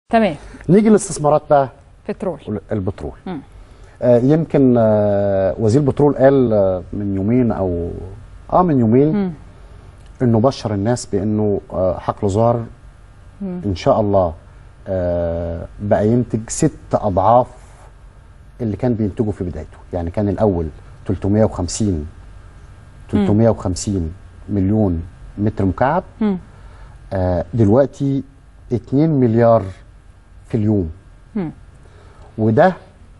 تمام نيجي للاستثمارات بقى بترول البترول آه يمكن آه وزير البترول قال آه من يومين او اه من يومين مم. انه بشر الناس بانه آه حقل زهر ان شاء الله آه بقى ينتج ست اضعاف اللي كان بينتجه في بدايته يعني كان الاول 350 350 مليون متر مكعب مم. آه دلوقتي 2 مليار في اليوم مم. وده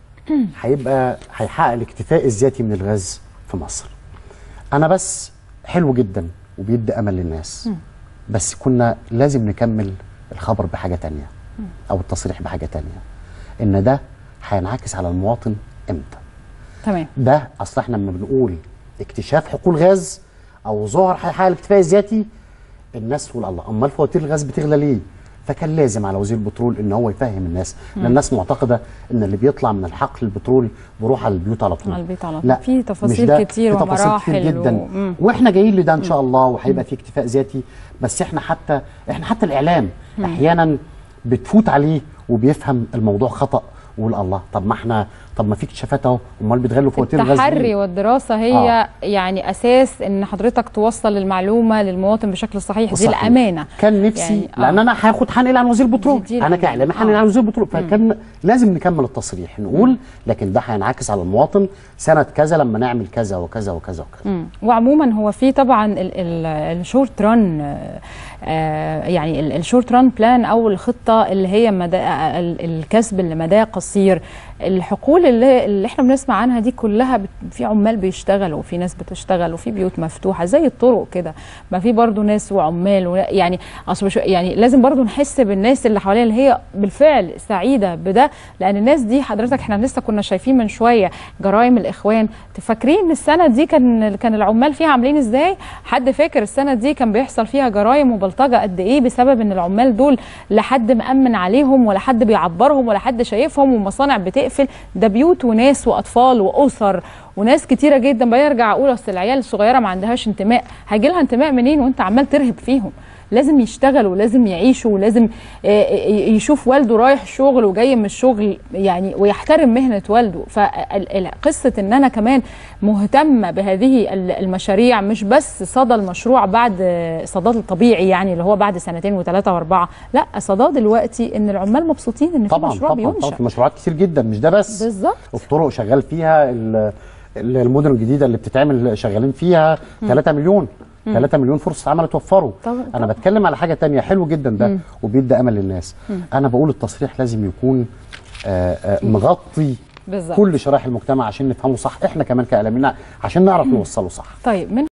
هيبقى هيحقق الاكتفاء الذاتي من الغاز في مصر انا بس حلو جدا وبيدي امل للناس بس كنا لازم نكمل الخبر بحاجه تانية او التصريح بحاجه تانية ان ده هينعكس على المواطن امتى تمام ده اصل احنا لما بنقول اكتشاف حقول غاز او ظهر هيحقق الاكتفاء الذاتي الناس تقول الله امال فواتير الغاز بتغلى ليه؟ فكان لازم على وزير البترول ان هو يفهم الناس لان الناس معتقده ان اللي بيطلع من الحقل البترول بيروح على البيوت على طول على البيت على طول. لا في مش تفاصيل ده. كتير في تفاصيل ومراحل كتير جدا و- مم. واحنا جايين لده ان شاء الله وهيبقى في اكتفاء ذاتي بس احنا حتى احنا حتى الاعلام احيانا بتفوت عليه وبيفهم الموضوع خطا ويقول الله طب ما احنا طب ما في اكتشافات اهو امال بتغلوا فواتير الغاز التحري ليه؟ والدراسة هي آه. يعني أساس إن حضرتك توصل المعلومة للمواطن بشكل صحيح دي صحيح. الأمانة كان نفسي يعني، يعني آه. لان انا هاخد هنقل عن وزير البترول دي- دي انا الأمانة. كاعلامي هنقل آه. عن وزير البترول فكان لازم نكمل التصريح نقول لكن ده هينعكس على المواطن سنه كذا لما نعمل كذا وكذا وكذا وكذا مم. وعموما هو في طبعا ال- ال- الشورت ران آه، آه، يعني ال- الشورت ران بلان او الخطه اللي هي مدى ال- الكسب اللي مداه قصير الحقول اللي, اللي احنا بنسمع عنها دي كلها بت- في عمال بيشتغلوا وفي ناس بتشتغل وفي بيوت مفتوحه زي الطرق كده ما في برضو ناس وعمال و- يعني اصل مش- يعني لازم برضو نحس بالناس اللي حوالينا اللي هي بالفعل سعيده بده لان الناس دي حضرتك احنا لسه كنا شايفين من شويه جرائم الاخوان تفكرين السنه دي كان كان العمال فيها عاملين ازاي حد فاكر السنه دي كان بيحصل فيها جرائم وبلطجه قد ايه بسبب ان العمال دول لا حد مأمن عليهم ولا حد بيعبرهم ولا حد شايفهم ومصانع بتقفل ده بيوت وناس واطفال واسر وناس كتيره جدا بيرجع اقول اصل العيال الصغيره ما عندهاش انتماء هيجي لها انتماء منين وانت عمال ترهب فيهم لازم يشتغلوا ولازم يعيشوا ولازم آه، آه، يشوف والده رايح شغل وجاي من الشغل يعني ويحترم مهنه والده فقصه ان انا كمان مهتمه بهذه ال- المشاريع مش بس صدى المشروع بعد آه، صداه الطبيعي يعني اللي هو بعد سنتين وثلاثه واربعه لا صداه دلوقتي ان العمال مبسوطين ان في طبعا مشروع طبعا طبعا بينشا في مشروعات كتير جدا مش ده بس بالظبط الطرق شغال فيها ال- ال- المدن الجديده اللي بتتعمل شغالين فيها 3 مليون 3 مليون فرصه عمل اتوفروا طبعا- انا طبعا. بتكلم على حاجه تانية حلو جدا ده وبيدي امل للناس انا بقول التصريح لازم يكون آه، آه، مغطي بالظبط كل شرائح المجتمع عشان نفهمه صح احنا كمان كاعلاميين عشان نعرف نوصله صح طيب من